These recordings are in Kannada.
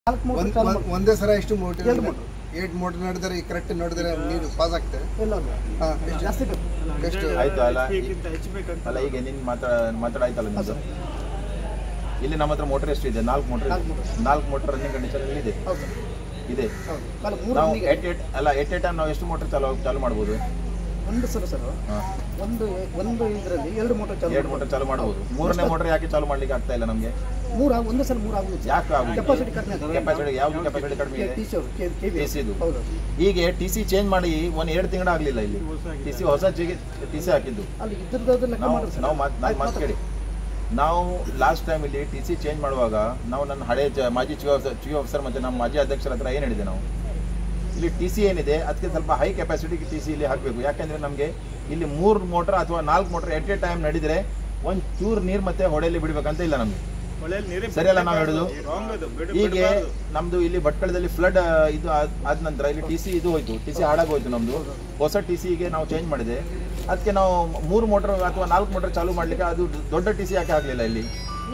ನಾಲ್ಕು ಮೋಟ್ರ್ ಒಂದ್- ಚಾಲು ಒಂದ್- ಒಂದೇ ಸಲ ಎಷ್ಟು ಮೋಟರ್ ಎರಡು motor. ಏಟ್ ಮೋಟರ್ ನಡೆದರೆ ಕರೆಕ್ಟ್ ನೋಡಿದ್ರೆ ನೀರು ಪಾಸ್ ಆಗ್ತದೆ ಇಲ್ಲ ಇಲ್ಲ. ಹಾ, ಎಷ್ಟು ಜಾಸ್ತಿ ಬೇಕು ಎಷ್ಟು ಆಯ್ತು ಅಲ್ಲ ಅಲ್ಲ ಈಗ ನಿನ್ ಮಾತಾಡ ಮಾತಾಡಾಯ್ತಲ್ಲ ನಿಮ್ದು ಇಲ್ಲಿ ನಮ್ಮ ಹತ್ರ ಮೋಟರ್ ಎಷ್ಟು ಇದೆ ನಾಲ್ಕು ಮೋಟರ್ ನಾಲ್ಕು motor. ನಾಲ್ಕು ಮೋಟರ್ ರನ್ನಿಂಗ್ ಕಂಡೀಷನ್ ಇದೆ ಹೌದು ಇದೆ ಹೌದು ಅಲ್ಲ ಮೂರು ನಾವು ಮನೆಗೆ ಎಟ್ ಎಟ್ ಅಲ್ಲ ಎಟ್ ಎಟ್ ನಾವು ಎಷ್ಟು ಮೋಟರ್ ಚಾಲು ಚಾಲು ಮಾಡ್ಬೋದು ಒಂದು ಸರ್ ಸರ್ ಹಾ. ಒಂದು ಒಂದು ಇದರಲ್ಲಿ ಎರಡು ಮೋಟರ್ ಚಾಲು ಎರಡು ಮೋಟರ್ ಚಾಲು ಮಾಡ್ಬೋದು ಮೂರನೇ ಮೋಟರ್ ಯಾಕೆ ಚಾಲು ಮಾಡ್ಲಿಕ್ಕೆ ಆಗ್ತಾ ಇಲ್ಲ ನಮ್ಗೆ ಮೂರು ಆಗ- ಒಂದೇ ಸಲ ಮೂರು ಆಗುದು ಯಾಕೆ ಆಗುದಿಲ್ಲ? ಕೆಪಾಸಿಟಿ ಕಡಿಮೆ ಆಗ್ತದೆ ಕೆಪಾಸಿಟಿ ಯಾವ್ದು ಕೆಪಾಸಿಟಿ ಕಡಿಮೆ ಇದೆ ಟಿ ಸಿ ಅವರು ಕೆ ಕೆ TC ಇದು. ಹೌದು ಹೀಗೆ ಟಿ ಸಿ ಚೇಂಜ್ ಮಾಡಿ ಒಂದ್ ಎರಡು ತಿಂಗಳು ಆಗ್ಲಿಲ್ಲ ಇಲ್ಲಿ ಟಿ ಸಿ ಹೊಸ ಟಿ ಸಿ ಹಾಕಿದ್ದು ಅಲ್ಲಿ ಇದ್ರದ್ದು ಲೆಕ್ಕ ನಾವು ಮಾಡ್ರಿ ಸರ್ ನಾವು ಮಾತ್ ನಾನು ಮಾತು ಕೇಳಿ ನಾವು ಲಾಸ್ಟ್ ಟೈಮ್ ಇಲ್ಲಿ ಟಿ ಸಿ ಚೇಂಜ್ ಮಾಡುವಾಗ ನಾವು ನನ್ನ ಹಳೆ ಚ- ಮಾಜಿ ಚೀಫ್ ಆಫೀಸರ್ ಚೀಫ್ ಆಫೀಸರ್ ಮತ್ತು ನಮ್ಮ ಮಾಜಿ ಅಧ್ಯಕ್ಷರ ಹತ್ರ ಏನು ಹೇಳಿದೆ ನಾವು ಇಲ್ಲಿ ಟಿ ಸಿ ಏನಿದೆ ಅದಕ್ಕೆ ಸ್ವಲ್ಪ ಹೈ ಕೆಪಾಸಿಟಿ ಟಿ ಸಿ ಇಲ್ಲಿ ಹಾಕಬೇಕು ಯಾಕೆಂದ್ರೆ ನಮಗೆ ಇಲ್ಲಿ ಮೂರು ಮೋಟರ್ ಅಥವಾ ನಾಲ್ಕು ಮೋಟರ್ ಎಟ್ ಎ ಟೈಮ್ ನಡೆದ್ರೆ ಒಂದು ಚೂರು ನೀರು ಮತ್ತೆ ಹೊಳೆಯಲ್ಲಿ ಬಿಡ್ಬೇಕಂತ ಇಲ್ಲ ನಮಗೆ ಸರಿ ಅಲ್ಲ ನಾವು ಹೇಳುದು ಹೀಗೆ ನಮ್ದು ಇಲ್ಲಿ ಭಟ್ಕಳದಲ್ಲಿ ಫ್ಲಡ್ ಇದು ಆದ್- ಆದ ನಂತರ ಇಲ್ಲಿ ಟಿ ಸಿ ಇದು ಹೋಯ್ತು ಟಿ ಸಿ ಹಾಳಾಗೋಯ್ತು ನಮ್ದು ಹೊಸ ಟಿ ಸಿಗೆ ನಾವು ಚೇಂಜ್ ಮಾಡಿದೆ ಅದಕ್ಕೆ ನಾವು ಮೂರು ಮೋಟರ್ ಅಥವಾ ನಾಲ್ಕು ಮೋಟರ್ ಚಾಲು ಮಾಡ್ಲಿಕ್ಕೆ ಅದು ದೊಡ್ಡ ಟಿ ಸಿ ಯಾಕೆ ಆಗಲಿಲ್ಲ ಇಲ್ಲಿ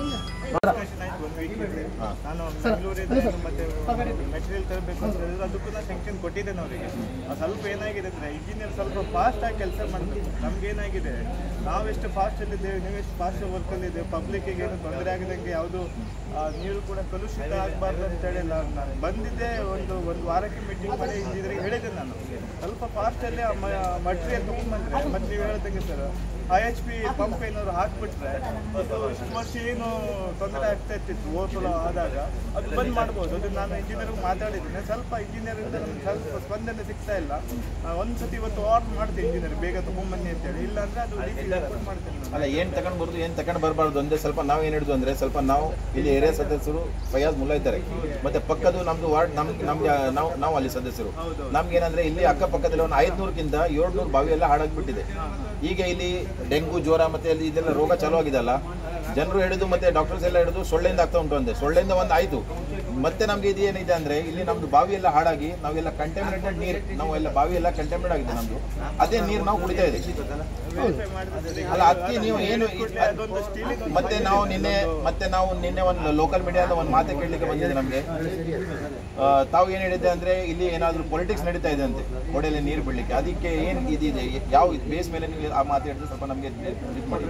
ಹಾ. ನಾನು ಸರ್, ಬೆಂಗಳೂರಿಂದ ಅಲ್ಲ ಸರ್. ಮತ್ತೆ ಪಗಡೆ. ಮೆಟೀರಿಯಲ್ ತರಬೇಕು ಅಂತ ಹೇಳಿದ್ರೆ ಅದಕ್ಕೂ ನಾನು ಸೆಂಕ್ಷನ್ ಕೊಟ್ಟಿದ್ದೇನೆ ಅವರಿಗೆ ಸ್ವಲ್ಪ ಏನಾಗಿದೆ ಅಂದ್ರೆ ಇಂಜಿನಿಯರ್ ಸ್ವಲ್ಪ ಫಾಸ್ಟ್ ಆಗಿ ಕೆಲಸ ಮಾಡಬೇಕು ನಮ್ಗೆ ಏನಾಗಿದೆ ನಾವೆಷ್ಟು ಫಾಸ್ಟ್ ಅಲ್ಲಿದ್ದೇವೆ ನೀವೆಷ್ಟು ಫಾಸ್ಟ್ ವರ್ಕ್ ಅಲ್ಲಿದ್ದೇವೆ ಪಬ್ಲಿಕ್ಕಿಗೆ ಏನು ತೊಂದರೆ ಆಗದಂಗೆ ಯಾವುದು ನೀರು ಕೂಡ ಕಲುಷಿತ ಆಗಬಾರ್ದು ಅಂತ ಹೇಳಿ ನಾನು ನಾನು ಬಂದಿದ್ದೆ ಒಂದು ಒಂದು ವಾರಕ್ಕೆ ಮೀಟಿಂಗ್ ಮಾಡಿ ಇಂಜಿನಿಯರಿಗೆ ಹೇಳಿದ್ದೆ ನಾನು ಸ್ವಲ್ಪ ಫಾಸ್ಟಲ್ಲಿ ಮಟೀರಿಯಲ್ ತೊಗೊಂಡ್ಬಂದ್ರೆ ಮತ್ತೆ ನೀವು ಹೇಳ್ದಂಗೆ sir I H P pump ಏನಾದ್ರು ಹಾಕ್ಬಿಟ್ರೆ ಇದು ಇಷ್ಟು ವರ್ಷ ಏನು ತೊಂದರೆ ಆಗ್ತಾ ಇರ್ತಿತ್ತು ಓವರ್ಫ್ಲೋ ಆದಾಗ ಅದು ಬಂದ್ ಮಾಡ್ಬೋದು ಅದು ನಾನು ಇಂಜಿನಿಯರ್ ಮಾತಾಡಿದ್ದೀನಿ ಸ್ವಲ್ಪ ಇಂಜಿನಿಯರಿಂದ ನಮ್ಗೆ ಸ್ವಲ್ಪ ಸ್ಪಂದನೆ ಸಿಗ್ತಾ ಇಲ್ಲ ಆ, ಒಂದ್ಸತಿ ಇವತ್ತು ಆರ್ಡರ್ ಮಾಡ್ತೀನಿ ಇಂಜಿನಿಯರ್ ಬೇಗ ತಗೊಂಬನ್ನಿ ಅಂತೇಳಿ ಇಲ್ಲ ಅಂದ್ರೆ ಅದು ರಿಪೋರ್ಟ್ ಮಾಡ್ತೀನಿ ನಾನು ಅಲ್ಲ ಏನ್ ತಗೊಂಡ್ ಬರುದು ಏನ್ ತಗೊಂಡ್ ಬರಬಾರ್ದು ಅಂದ್ರೆ ಸ್ವಲ್ಪ ನಾವು ಏನ್ ಹಿಡಿದು ಅಂದ್ರೆ ಸ್ವಲ್ಪ ನಾವು ಇಲ್ಲಿ ಏರಿಯಾ ಸದಸ್ಯರು ಫಯಾಜ್ ಮುಲ್ಲಾ ಇದ್ದಾರೆ ಮತ್ತೆ ಪಕ್ಕದ ನಮ್ದು ವಾರ್ಡ್ ನಮ್ ನಮ್ಗೆ ನಾವು ನಾವು ಅಲ್ಲಿ ಸದಸ್ಯರು ನಮ್ಗೆ ಏನಂದ್ರೆ ಇಲ್ಲಿ ಅಕ್ಕಪಕ್ಕದಲ್ಲಿ ಒಂದು ಐದ್ನೂರಕ್ಕಿಂತ ಏಳ್ನೂರು ಬಾವಿ ಎಲ್ಲ ಹಾಳಾಗ್ಬಿಟ್ಟಿದೆ ಈಗ ಇಲ್ಲಿ ಡೆಂಗು ಜ್ವರ ಮತ್ತೆ ಅಲ್ಲಿ ಇದೆಲ್ಲ ರೋಗ ಚಾಲು ಆಗಿದೆಲ್ಲ ಜನರು ಹಿಡಿದು ಮತ್ತೆ ಡಾಕ್ಟರ್ಸ್ ಎಲ್ಲ ಹಿಡಿದು ಸೊಳ್ಳೆಯಿಂದ ಆಗ್ತಾ ಉಂಟು ಅಂತೆ ಸೊಳ್ಳೆಯಿಂದ ಒಂದು ಆಯ್ತು ಮತ್ತೆ ನಮ್ಗೆ ಇದು ಏನಿದೆ ಅಂದ್ರೆ ಇಲ್ಲಿ ನಮ್ದು ಬಾವಿ ಎಲ್ಲ ಹಾಳಾಗಿ ನಾವೆಲ್ಲ ಕಂಟೆಮಿನೇಟೆಡ್ ನೀರು ನಾವು ಎಲ್ಲ ಬಾವಿ ಎಲ್ಲ ಕಂಟೆಮಿನೇಟ್ ಆಗಿದೆ ನಮ್ದು ಅದೇ ನೀರು ನಾವು ಕುಡಿತಾ ಇದ್ದೀವಿ ವೆರಿಫೈ ಮಾಡಿದ್ರೆ ಅಲ್ಲ ಅದಕ್ಕೆ ನೀವು ಏನು ಇದ್- ಅದೊಂದು ಸ್ಟೀಲಿನ ಮತ್ತೆ ನಾವು ನಿನ್ನೆ ಮತ್ತೆ ನಾವು ನಿನ್ನೆ ಒಂದು ಲೋಕಲ್ ಮೀಡಿಯಾದ ಒಂದು ಮಾತೆ ಕೇಳಲಿಕ್ಕೆ ಬಂದಿದೆ ನಮಗೆ ತಾವು ಏನು ಹೇಳಿದೆ ಅಂದ್ರೆ ಇಲ್ಲಿ ಏನಾದರೂ ಪೊಲಿಟಿಕ್ಸ್ ನಡೀತಾ ಇದೆ ಅಂತೆ ಹೊಡೆಯಲ್ಲಿ ನೀರು ಬಿಡ್ಲಿಕ್ಕೆ ಅದಕ್ಕೆ ಏನು ಇದಿದೆ ಯಾವ ಬೇಸ್ ಮೇಲೆ ನೀವು ಆ ಮಾತು ಹೇಳಿದ್ರೆ ಸ್ವಲ್ಪ ನಮಗೆ ಇದು ಮಾಡಿ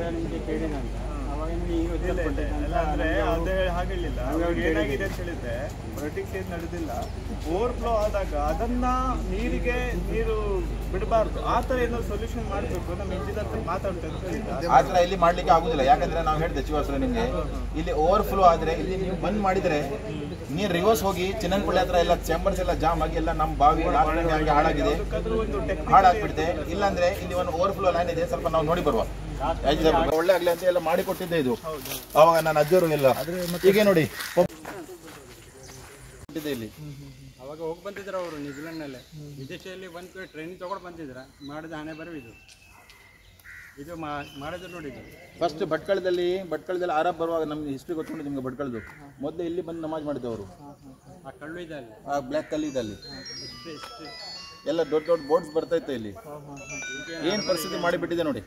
ಇಲ್ಲ, ಇಲ್ಲ, ಇಲ್ಲ. ಅಂದ್ರೆ ಅದೇ ಹಾಗೇಳಿಲ್ಲ ಅವ್ರಿಗೆ ಏನಾಗಿದೆ ಅಂತ ಹೇಳಿದ್ರೆ ಪೊಲಿಟಿಕ್ಸ್ ಏನು ನಡೆದಿಲ್ಲ ಓವರ್ಫ್ಲೋ ಆದಾಗ ಅದನ್ನ ನೀರಿಗೆ ನೀರು ಬಿಡಬಾರ್ದು ಆ ಥರ ಏನೋ ಸೊಲ್ಯೂಷನ್ ಮಾಡಬೇಕು ನಮ್ಮ ಇಂಜಿನಿಯರ್ ಹತ್ರ ಮಾತಾಡ್ತಾ ಅಂತ ಹೇಳಿದ್ದ ಆ ಥರ ಇಲ್ಲಿ ಮಾಡ್ಲಿಕ್ಕೆ ಆಗುದಿಲ್ಲ ಯಾಕಂದ್ರೆ ನಾವು ಹೇಳಿದೆ ಶಿವಾಸರ ನಿಮಗೆ ಇಲ್ಲಿ ಓವರ್ಫ್ಲೋ ಆದ್ರೆ ಇಲ್ಲಿ ನೀವು ಬಂದ್ ಮಾಡಿದ್ರೆ ನೀರು ರಿವರ್ಸ್ ಹೋಗಿ ಚಿನ್ನನ್ಪಳ್ಳಿ ಹತ್ರ ಎಲ್ಲ ಚೇಂಬರ್ಸ್ ಎಲ್ಲ ಜಾಮ್ ಆಗಿ ಎಲ್ಲ ನಮ್ಮ ಬಾವಿ ನಾಲ್ಕು ಹಂಗೆ ಹಾಳಾಗಿದೆ ಅದಕ್ಕಾದ್ರೂ ಒಂದು ಟೆಕ್ನಿಕ್ ಹಾಳಾಗ್ಬಿಡುತ್ತೆ ಇಲ್ಲಾಂದ್ರೆ ಇಲ್ಲಿ ಒಂದು ಓವರ್ಫ್ಲೋ ಲೈನ್ ಇದೆ ಸ್ವಲ್ಪ ನಾವು ನೋಡಿ ಬರುವ ಆಯ್ತು ಸರ್, ಒಳ್ಳೆ ಆಗ್ಲಿ ಅಂತ ಎಲ್ಲ ಮಾಡಿ ಕೊಟ್ಟಿದ್ದೆ ಇದು ಅವಾಗ ನನ್ನ ಅಜ್ಜರು ಎಲ್ಲ ಹೀಗೆ ನೋಡಿ ಕೊಟ್ಟಿದ್ದೆ ಇಲ್ಲಿ ಅವಾಗ ಹೋಗಿ ಬಂದಿದ್ರು ಅವರು ನ್ಯೂಜಿಲೆಂಡ್ನಲ್ಲೇ ವಿದೇಶದಲ್ಲಿ ಬಂದು ಟ್ರೈನಿಂಗ್ ತಗೊಂಡು ಬಂದಿದ್ರ ಮಾಡಿದ ಹಣೆ ಬರವು ಇದು ಇದು ಮಾ- ಮಾಡಿದ್ರು ನೋಡಿ ಇದು ಫಸ್ಟ್ ಭಟ್ಕಳದಲ್ಲಿ ಭಟ್ಕಳದಲ್ಲಿ ಆರಾಮ್ ಬರುವಾಗ ನಮ್ಗೆ ಹಿಸ್ಟ್ರಿ ಗೊತ್ತುಂಟು ನಿಮ್ಗೆ ಭಟ್ಕಳದು ಮೊದಲು ಇಲ್ಲಿ ಬಂದು ನಮಾಜ್ ಮಾಡಿದ್ದವರು ಆ ಕಳ್ಳು ಇದೆ ಅಲ್ಲಿ ಆ ಬ್ಲ್ಯಾಕ್ ಕಲ್ಲಿ ಇದಲ್ಲಿ ಎಲ್ಲ ದೊಡ್ಡ ದೊಡ್ಡ ಬೋರ್ಡ್ಸ್ ಬರ್ತಾ ಇತ್ತು ಇಲ್ಲಿ ಏನ್ ಪರಿಸ್ಥಿತಿ ಮಾಡಿಬಿಟ್ಟಿದೆ ನೋಡಿ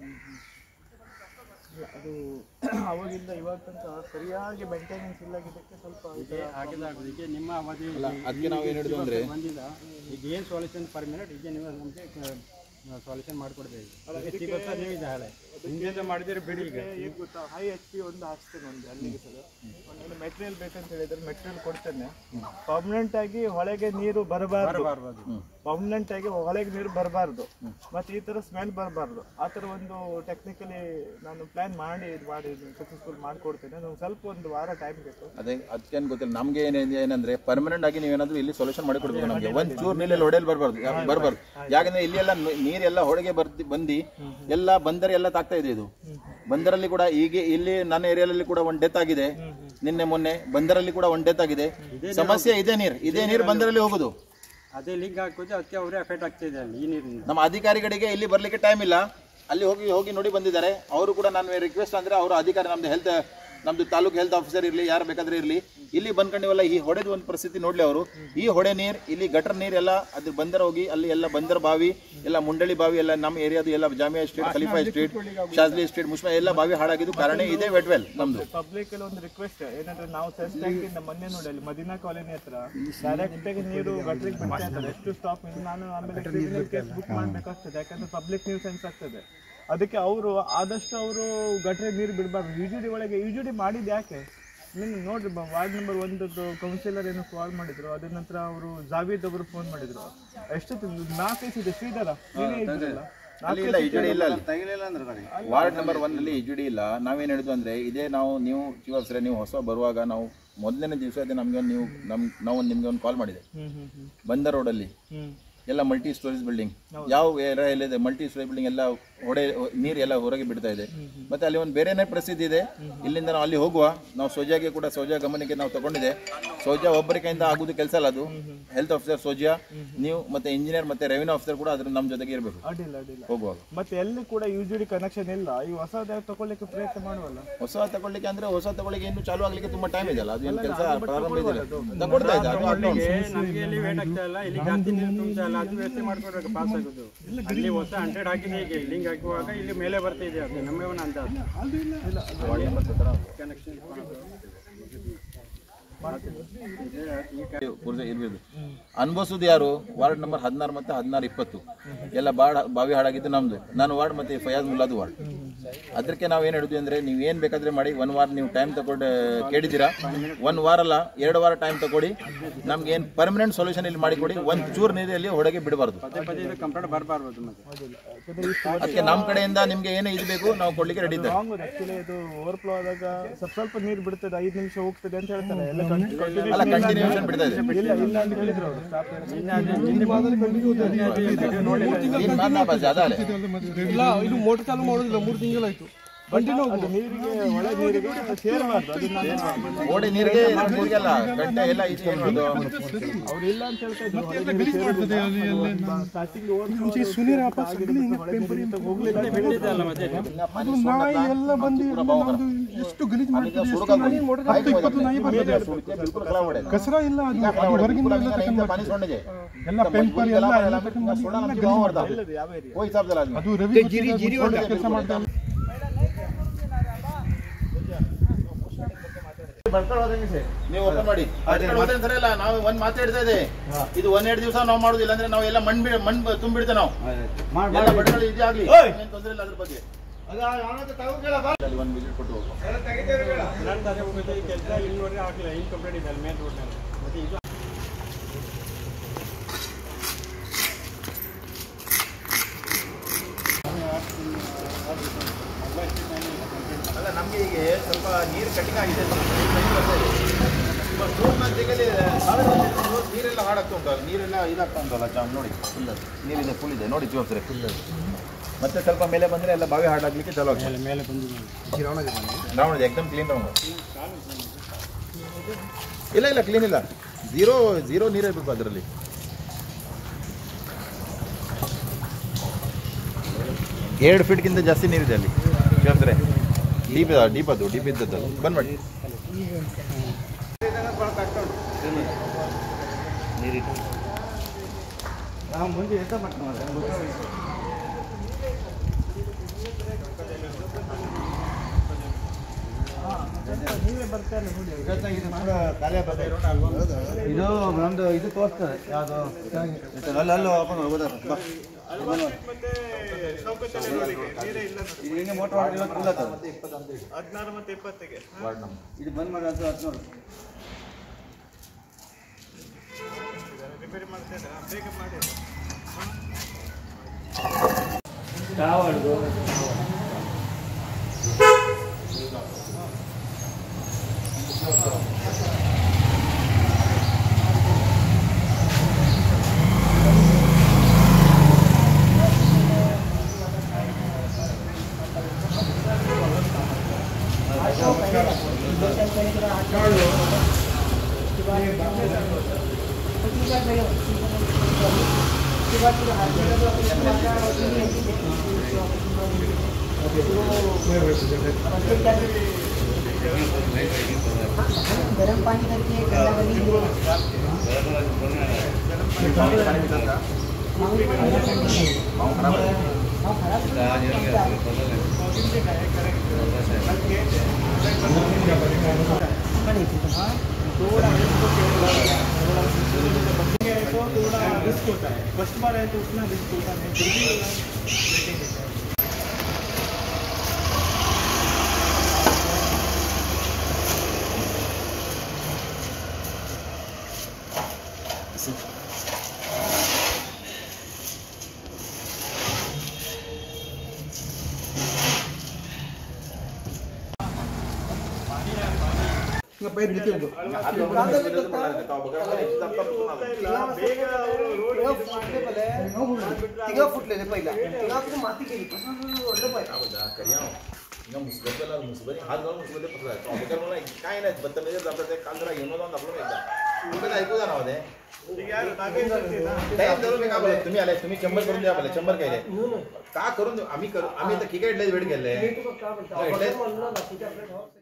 ಅದು ಅವಾಗಿಂದ ಇವಾಗ ತನಕ ಸರಿಯಾಗಿ ಮೇಂಟೆನೆನ್ಸ್ ಇಲ್ಲಾಗಿದ್ದಕ್ಕೆ ಸ್ವಲ್ಪ ಹೀಗೆ ಆಗಿದ ಆಗುದು ಈಗ ನಿಮ್ಮ ಅವಧಿ ಅದಕ್ಕೆ ನಾವು ಏನು ಹೇಳಿದ್ವು ಅಂದ್ರೆ ಬಂದಿಲ್ಲ ಈಗ ಏನು ಸೊಲ್ಯೂಷನ್ ಪರ್ ಮಿನಿಟ್ ಈಗ ನೀವು ನಮಗೆ ಸೊಲ್ಯೂಷನ್ ಮಾಡಿಕೊಡ್ತೇವೆ ಸಿಗೋತ್ತ ನೀವು ಇದೆ ಹಳೆ ಹಿಂದೆ ಮಾಡಿದ್ರೆ ಬಿಡಿ ಈಗ ಈಗ ಗೊತ್ತಾ ಹೈ ಎಚ್ ಪಿ ಒಂದು ಹಾಕ್ಸ್ತೇನೆ ಒಂದು ಅಲ್ಲಿಗೆ ಸರ್ ಒಂದು ಮೆಟೀರಿಯಲ್ ಬೇಕಂತ ಹೇಳಿದ್ರೆ ಮೆಟೀರಿಯಲ್ ಕೊಡ್ತೇನೆ ಪರ್ಮನೆಂಟ್ ಆಗಿ ಹೊಳೆಗೆ ನೀರು ಬರಬಾರ್ದು ಪರ್ಮನೆಂಟ್ ಆಗಿ ಹೊಳೆಗೆ ನೀರು ಬರಬಾರ್ದು ಮತ್ತೆ ಈ ತರ ಸ್ಮೆಲ್ ಬರಬಾರ್ದು ಆ ತರ ಒಂದು ಟೆಕ್ನಿಕಲಿ ನಾನು ಪ್ಲಾನ್ ಮಾಡಿ ಇದು ಮಾಡಿ ಸಕ್ಸಸ್ಫುಲ್ ಮಾಡಿಕೊಡ್ತೇನೆ ನನಗೆ ಸ್ವಲ್ಪ ಒಂದು ವಾರ ಟೈಮ್ ಬೇಕು ಅದೇ ಅದಕ್ಕೇನು ಗೊತ್ತಿಲ್ಲ ನಮ್ಗೆ ಏನಿದೆ ಏನಂದ್ರೆ ಪರ್ಮನೆಂಟ್ ಆಗಿ ನೀವೇನಾದ್ರೂ ಇಲ್ಲಿ ಸೊಲ್ಯೂಷನ್ ಮಾಡಿ ಕೊಡ್ಬೇಕು ನಮಗೆ ಒಂದ್ ಚೂರು ನೀರಲ್ಲಿ ಹೊಡೆಯಲ್ ಬರಬಾರ್ದು ಬರಬಾರ್ದು ಯಾಕಂದ್ರೆ ಇಲ್ಲಿ ಎಲ್ಲ ನೀರೆಲ್ಲ ಹೊರಗೆ ಬರ್ತಿ ಬಂದು ಎಲ್ಲ ಬಂದರ್ ಎಲ್ಲ ತಾಗ್ತಾ ಇದೆ ಇದು ಬಂದರಲ್ಲಿ ಕೂಡ ಈಗ ಇಲ್ಲಿ ನನ್ನ ಏರಿಯಾದಲ್ಲಿ ಕೂಡ ಒಂದು ಡೆತ್ ಆಗಿದೆ ನಿನ್ನೆ ಮೊನ್ನೆ ಬಂದರಲ್ಲಿ ಕೂಡ ಒಂದು ಡೆತ್ ಆಗಿದೆ ಸಮಸ್ಯೆ ಇದೇ ನೀರು ಇದೇ ನೀರು ಬಂದರಲ್ಲಿ ಹೋಗುದು ಅದೇ ಲಿಂಕ್ ಹಾಕೋದು ಅದಕ್ಕೆ ಅವರೇ ಎಫೆಕ್ಟ್ ಆಗ್ತಿದೆ ಅಲ್ಲಿ ಈ ನೀರಿನಿಂದ ನಮ್ಮ ಅಧಿಕಾರಿಗಳಿಗೆ ಇಲ್ಲಿ ಬರ್ಲಿಕ್ಕೆ ಟೈಮ್ ಇಲ್ಲ ಅಲ್ಲಿ ಹೋಗಿ ಹೋಗಿ ನೋಡಿ ಬಂದಿದ್ದಾರೆ ಅವರು ಕೂಡ ನಾನು ರಿಕ್ವೆಸ್ಟ್ ಅಂದ್ರೆ ಅವರು ಅಧಿಕಾರಿ ನಮ್ದು ಹೆಲ್ತ್ ನಮ್ದು ತಾಲೂಕು ಹೆಲ್ತ್ ಆಫೀಸರ್ ಇರಲಿ ಯಾರು ಬೇಕಾದ್ರೆ ಇರಲಿ ಇಲ್ಲಿ ಬಂದ್ಕೊಂಡಿವಲ್ಲ ಈ ಹೊಡೆದ ಒಂದು ಪರಿಸ್ಥಿತಿ ನೋಡ್ಲಿ ಅವರು ಈ ಹೊಡೆ ನೀರು ಇಲ್ಲಿ ಗಟರ್ ನೀರೆಲ್ಲ ಅದು ಬಂದರ ಹೋಗಿ ಅಲ್ಲಿ ಎಲ್ಲ ಬಂದರ ಬಾವಿ ಎಲ್ಲ ಮುಂಡಳಿ ಬಾವಿ ಎಲ್ಲ ನಮ್ಮ ಏರಿಯಾದು ಎಲ್ಲ Jamia street Khalifa street Shazli street ಮುಷ್ಮಾ ಎಲ್ಲ ಬಾವಿ ಹಾಳಾಗಿದ್ದು ಕಾರಣ ಇದೇ ವೆಟ್ವೆಲ್ ನಮ್ದು ಪಬ್ಲಿಕ್ ಅಲ್ಲಿ ಒಂದು ರಿಕ್ವೆಸ್ಟ್ ಏನಂದ್ರೆ ನಾವು ಸೆಸ್ ಟ್ಯಾಂಕ್ ಇಂದ ಮೊನ್ನೆ ನೋಡಿ ಅಲ್ಲಿ ಮದೀನಾ ಕಾಲೋನಿ ಹತ್ರ ಡೈರೆಕ್ಟ್ ಆಗಿ ನೀರು ಗಟ್ರಿಗೆ ಬಿಡ್ತಾ ಇದ್ದಾರೆ ಎಷ್ಟು ಸ್ಟಾಪ್ ನಾನು ಆಮೇಲೆ ಕ್ರಿಮಿನಲ್ ಕೇಸ್ ಬುಕ್ ಮಾಡ್ಬೇಕಾಗ್ತದೆ ಯಾಕಂದ್ರೆ ಪಬ್ಲಿಕ್ ನ್ಯೂಸ್ ಸೆನ್ಸ್ ಆಗ್ತದೆ ಅದಕ್ಕೆ ಅವರು ಆದಷ್ಟು ಅವರು ಗಟ್ರಿಗೆ ನೀರು ಬಿಡಬಾರ್ದು ಯುಜುಡಿ ಒಳಗೆ ಯುಜುಡಿ ಮಾಡಿದ್ದು ಯಾಕೆ ನಿನ್ನ ನೋಡ್ರಿ ವಾರ್ಡ್ ನಂಬರ್ ಒಂದದ್ದು ಕೌನ್ಸಿಲರ್ ಏನು ಕಾಲ್ ಮಾಡಿದ್ರು ಅದ ನಂತರ ಅವರು ಜಾವೀದ್ ಅವರು ಫೋನ್ ಮಾಡಿದ್ರು ಎಷ್ಟು ನಾಲ್ಕೈದು ಇದೆ ಶ್ರೀಧರ ನೀನೇ ಇದ್ರಲ್ಲ ಅಲ್ಲಿ ಇಲ್ಲ ಇಜುಡಿ ಇಲ್ಲ ಅಲ್ಲಿ ವಾರ್ಡ್ ನಂಬರ್ ಒನ್ ಅಲ್ಲಿ ಇಜುಡಿ ಇಲ್ಲ ನಾವೇನ್ ಹೇಳಿದ್ವು ಅಂದ್ರೆ ಇದೇ ನಾವು ನೀವು ಚೀಫ್ ಆಫೀಸರ್ ನೀವು ಹೊಸ ಬರುವಾಗ ನಾವು ಮೊದಲನೇ ದಿವಸ ಅದೇ ನಮ್ಗೆ ಒಂದು ನೀವು ನಮ್ ನಾವು ನಿಮ್ಗೆ ಒಂದು ಕಾಲ್ ಮಾಡಿದೆ ಹ್ಮ್ ಹ್ಮ್ ಹ್ಮ್ ಬಂದರ್ ರೋಡಲ್ಲಿ ಹ್ಮ್ ಎಲ್ಲ ಮಲ್ಟಿ ಸ್ಟೋರೇಜ್ ಬಿಲ್ಡಿಂಗ್ ಯಾವ ಏರಿಯಾ ಎಲ್ಲಿದೆ ಮಲ್ಟಿ ಸ್ಟೋರೇಜ್ ಬಿಲ್ಡಿಂಗ್ ಎಲ್ಲ ಹೊಡೆ ನೀರು ಎಲ್ಲ ಹೊರಗೆ ಬಿಡ್ತಾ ಇದೆ ಮತ್ತೆ ಅಲ್ಲಿ ಒಂದು ಬೇರೆನೇ ಪರಿಸ್ಥಿತಿ ಇದೆ ಇಲ್ಲಿಂದ ನಾವು ಅಲ್ಲಿ ಹೋಗುವ ನಾವು ಸೋಜಾಗೆ ಕೂಡ ಸೋಜಾ ಗಮನಕ್ಕೆ ನಾವು ತಗೊಂಡಿದೆ ಸೋಜಾ ಒಬ್ಬರ ಕೈಯಿಂದ ಆಗುದು ಕೆಲಸ ಅಲ್ಲ ಅದು ಹೆಲ್ತ್ ಆಫೀಸರ್ ಸೋಜಾ ನೀವು ಮತ್ತೆ ಇಂಜಿನಿಯರ್ ಮತ್ತೆ ರೆವಿನ್ಯೂ ಆಫೀಸರ್ ಕೂಡ ಅದ್ರ ನಮ್ಮ ಜೊತೆಗೆ ಇರಬೇಕು ಅಡ್ಡಿಲ್ಲ ಅಡ್ಡಿಲ್ಲ ಹೋಗುವಾಗ ಮತ್ತೆ ಎಲ್ಲಿ ಕೂಡ ಯುಜಿಡಿ ಕನೆಕ್ಷನ್ ಇಲ್ಲ ಈ ಹೊಸದ ತಗೊಳ್ಳಿಕ್ಕೆ ಪ್ರಯತ್ನ ಮಾಡುವಲ್ಲ ಹೊಸ ತಗೊಳ್ಳಿಕ್ಕೆ ಅಂದ್ರೆ ಹೊಸ ತಗೊಳ್ಳಿಕ್ಕೆ ಇನ್ನು ಚಾಲು ಆಗ್ಲಿಕ್ಕೆ ತುಂಬಾ ಟೈಮ್ ಇದೆಯಲ್ಲ ಅದು ಏನು ಕೆಲಸ ಪ್ರಾರಂಭ ಇದೆಯಲ್ಲ ತಗೊಳ್ತಾ ಇದೆ ಅದು ಆಗ್ತಾ ಉಂಟು. ನಮಗೆ ಇಲ್ಲಿ ವೇಟ್ ಆಗ್ತಾ ಇಲ್ಲ ಇಲ್ಲಿ ಜಾಸ್ತಿ ನೀರು ತುಂಬ್ತಾ ಇಲ್ಲ ಅದು ವ್ಯವಸ್ಥೆ ಮಾಡ್ಕೊಡ್ಬೇಕು ಪಾಸ್ ಆಗೋದು ಅಲ್ಲಿ ಹೊಸ ಹಂಡ್ರೆಡ್ ಹಾಕಿದೆ ಈಗ ಲಿಂಕ್ ಹಾಕುವಾಗ ಇಲ್ಲಿ ಮೇಲೆ ಬರ್ತಿದೆ ಅದು ನಮಗೆ ಒಂದು ಅಂದಾಜು ಕನೆಕ್ಷನ್ ಪೂರ್ತಿ ಇರ್ಬೋದು ಅನ್ಭವಿಸೋದು ಯಾರು ವಾರ್ಡ್ ನಂಬರ್ ಹದಿನಾರು ಮತ್ತೆ ಹದಿನಾರು ಇಪ್ಪತ್ತು ಎಲ್ಲ ಬಾಡ ಬಾವಿ ಹಾಳಾಗಿದ್ದು ನಮ್ದು ನಾನು ವಾರ್ಡ್ ಮತ್ತೆ ಫಯಾಜ್ ಮುಲ್ಲಾದು ವಾರ್ಡ್ ಅದಕ್ಕೆ ನಾವು ಏನು ಹೇಳಿದ್ವಿ ಅಂದ್ರೆ ನೀವು ಏನು ಬೇಕಾದ್ರೆ ಮಾಡಿ ಒನ್ ವಾರ ನೀವು ಟೈಮ್ ತಗೊಂಡು ಕೇಳಿದ್ದೀರಾ ಒನ್ ವಾರ ಅಲ್ಲ ಎರಡು ವಾರ ಟೈಮ್ ತಗೊಡಿ ನಮ್ಗೆ ಏನು ಪರ್ಮನೆಂಟ್ ಸೊಲ್ಯೂಷನ್ ಇಲ್ಲಿ ಮಾಡಿಕೊಡಿ ಒಂದು ಚೂರು ನೀರಲ್ಲಿ ಹೊರಗೆ ಬಿಡಬಾರ್ದು ಪದೇ ಪದೇ ಇದು ಕಂಪ್ಲೇಂಟ್ ಬರಬಾರ್ದು ಮತ್ತೆ ಅದಕ್ಕೆ ನಮ್ಮ ಕಡೆಯಿಂದ ನಿಮ್ಗೆ ಏನೇ ಇದು ಬೇಕು ನಾವು ಕೊಡ್ಲಿಕ್ಕೆ ರೆಡಿ ಇದ್ದೇವೆ ರಾಂಗ್ ಆಕ್ಚುಲಿ ಇದು ಓವರ್ಫ್ಲೋ ಆದಾಗ ಸ್ವಲ್ಪ ಸ್ವಲ್ಪ ನೀರು ಬಿಡ್ತದೆ ಐದು ನಿಮಿಷ ಹೋಗ್ತದೆ ಅಂತ ಹೇಳ್ತಾರೆ ಎಲ್ಲ continue- ಅಲ್ಲ ಕಂಟಿನ್ಯೂಷನ್ ಬಿಡ್ತಾ ಇದೆ ಇಲ್ಲ ಇಲ್ಲ ಅಂತ ಹೇಳಿದ್ರು ಅವರು ಸ್ಟಾಪ್ ನೀನ್ ಮಾತಾಡ ಜ್ಯಾದಾ ಅಲೆ. ಇಲ್ಲ ಇದು ಮೋಟರ್ ಚಾಲು ಮಾಡೋದಿಲ್ಲ ಮೂರು ತಿಂಗಳಾಯ್ತು ಕಂಟಿನ್ಯೂ ಅದು ನೀರಿಗೆ ಒಳ ನೀರಿಗೆ ಸೇರಬಾರ್ದು ಅದನ್ನ ನಾನು- ಓಡಿ ನೀರಿಗೆ ನೀರಿಗೆಲ್ಲ ಗಂಟೆ ಎಲ್ಲ ಇದು ಏನು ಮಾಡೋದು ಅವ್ರು ಇಲ್ಲ ಅಂತ ಹೇಳ್ತಾ ಇದ್ರು ಹೊಳೆ ನೀರು ಸೇರುದಿಲ್ಲ. ಸ್ಟಾರ್ಟಿಂಗ್ ಓವರ್ಫ್ಲೋ ಸುನೀರ್ ಹೋಗ್ಲಿಲ್ಲ ಅಲ್ಲ ಮತ್ತೆ ಅದು ನಾಯಿ ಎಲ್ಲ ಬಂದು ನಮ್ದು ಎಷ್ಟು ಗಲೀಜು ಮಾಡ್ತದೆ ಕಸರ ಇಲ್ಲ ಅದು ಅದು ಹೊರಗಿಂದ ಎಲ್ಲ ತಗೊಂಡ್ ಬರ್ತಾರೆ. ಎಲ್ಲ ಪೆಂಪರ್ ಎಲ್ಲ ಎಲ್ಲ ತಗೊಂಡ್ ಬಂದು ಯಾವ ಏರಿಯಾ वो हिसाब से लाजमी ಅದು ರವಿ ಕೆಲಸ ಮಾಡ್ತಾರೆ ನೀವು ಓಪನ್ ಮಾಡಿ ಬರ್ಕೊಂಡು ಸರಿ ಅಲ್ಲ ನಾವು ಒಂದ್ ಮಾತು ಹೇಳ್ತಾ ಇದೆ ಇದು ಒಂದ್ ಎರಡು ದಿವಸ ನಾವು ಮಾಡುದಿಲ್ಲ ಅಂದ್ರೆ ನಾವು ಎಲ್ಲ ಮಣ್ ಬಿಡ ಮಣ್ ತುಂಬಿಡ್ತೇವೆ ನಾವು ಎಲ್ಲ ಬಡಗಳು ಇದೇ ಆಗ್ಲಿ ಏನ್ ತೊಂದ್ರೆ ಇಲ್ಲ ಅದ್ರ ಬಗ್ಗೆ ಅಲ್ಲಿ ಒಂದ್ ವಿಸಿಟ್ ಕೊಟ್ಟು ಹೋಗುವ ನಾನು ಅದೇ ಹೋಗಿದ್ದೆ ಈ ಕೆಲಸ ಇಲ್ಲಿವರೆಗೆ ಆಗಲಿಲ್ಲ ಇಲ್ಲಿ ಕಂಪ್ಲೇಂಟ್ ಇದೆ ಅಲ್ಲಿ ಮೇನ್ ರೋಡ್ನಲ್ಲಿ ಮತ್ತೆ ಇದು ಅಲ್ಲ ನಮ್ಗೆ ಈಗ ಸ್ವಲ್ಪ ನೀರು ಕಟ್ಟಿಗೆ ಆಗಿದೆ ಮೂರು ಮಂದಿಗೆ ಸಾವಿರ ನೀರೆಲ್ಲ ಹಾಳಾಗ್ತಾ ಉಂಟು ನೀರೆಲ್ಲ ಇದಾಗ್ತಾ ಉಂಟಲ್ಲ ಜಾಮ್ ನೋಡಿ ಫುಲ್ ನೀರಿದೆ ಫುಲ್ ಇದೆ ನೋಡಿ ಜೋಸ್ರೆ ಫುಲ್ ಮತ್ತೆ ಸ್ವಲ್ಪ ಮೇಲೆ ಬಂದ್ರೆ ಎಲ್ಲ ಬಾವಿ ಹಾಳಾಗ್ಲಿಕ್ಕೆ ಚಲೋ ಆಗ್ತದೆ ಮೇಲೆ ಬಂದಿದೆ ರಾವಣ ಎಕ್ದಮ್ ಕ್ಲೀನ್ ರಾವಣ ಇಲ್ಲ ಇಲ್ಲ ಕ್ಲೀನ್ ಇಲ್ಲ ಝೀರೋ ಝೀರೋ ನೀರಿರಬೇಕು ಅದರಲ್ಲಿ ಎರಡು ಫೀಟ್ಗಿಂತ ಜಾಸ್ತಿ ನೀರಿದೆ ಅಲ್ಲಿ ಕೇಳಿದ್ರೆ ಡೀಪ್ ಡೀಪ್ ಅದು ಡೀಪ್ ಇದ್ದದ್ದು ಬಂದ್ ಮಾಡಿ ಇದು ನಮ್ದು ಇದು ತೋರಿಸ್ತದೆ ಯಾವುದು ಅಲ್ಲ ಅಲ್ಲ ಓಪನ್ ಮತ್ತೆ ಶೌಕತ್ತಲ್ಲಿ ರೋಡಿಗೆ ನೀರೇ ಇಲ್ಲ ನೋಡಿ. ಇದು ಹಿಂಗೆ ಮೋಟರ್ ಹೊಡೆದು ಇವತ್ತು ಫುಲ್ ಆಗ್ತದೆ ಹದಿನಾರು ಮತ್ತೆ ಇಪ್ಪತ್ತಿಗೆ ಇದು ಬಂದ್ ಮಾಡಿ ಅದು ಹದಿನೇಳು ರಿಪೇರಿ ಮಾಡ್ತಾ ಇದ್ದಾರೆ ಬೇಗ ಮಾಡಿ गरम पानी करके ठंडा पानी तो थोड़ा रिस्क होता है फर्स्ट बार है तो उतना रिस्क होता नहीं फिर भी देखेंगे ಬೇಗ तिघं फुटलेले पहिला तिघा फुटून माती केली ओढलं पाहिजे ಹಿಂಗ ಮುಸ್ಬೇಕಲ್ಲ ಮುಸ್ಬರಿ ಹಾಲು ಮುಸ್ಬದೆ ಪತ್ರ ಅವಾಗ मला काय नाही बदतमीजी जातात ते काल जरा घेऊन जाऊन दाखवून एकदा तुम्ही ऐकू जा ना मध्ये ಈಗ ಯಾರು ನಾಗೇಶ್ ಇರ್ತೀರಾ? टाइम धरून मी का बोलत तुम्ही आले तुम्ही शंभर करून द्या मला शंभर काय का करून देऊ आम्ही करू आम्ही तर ठीक आहे वेळ गेले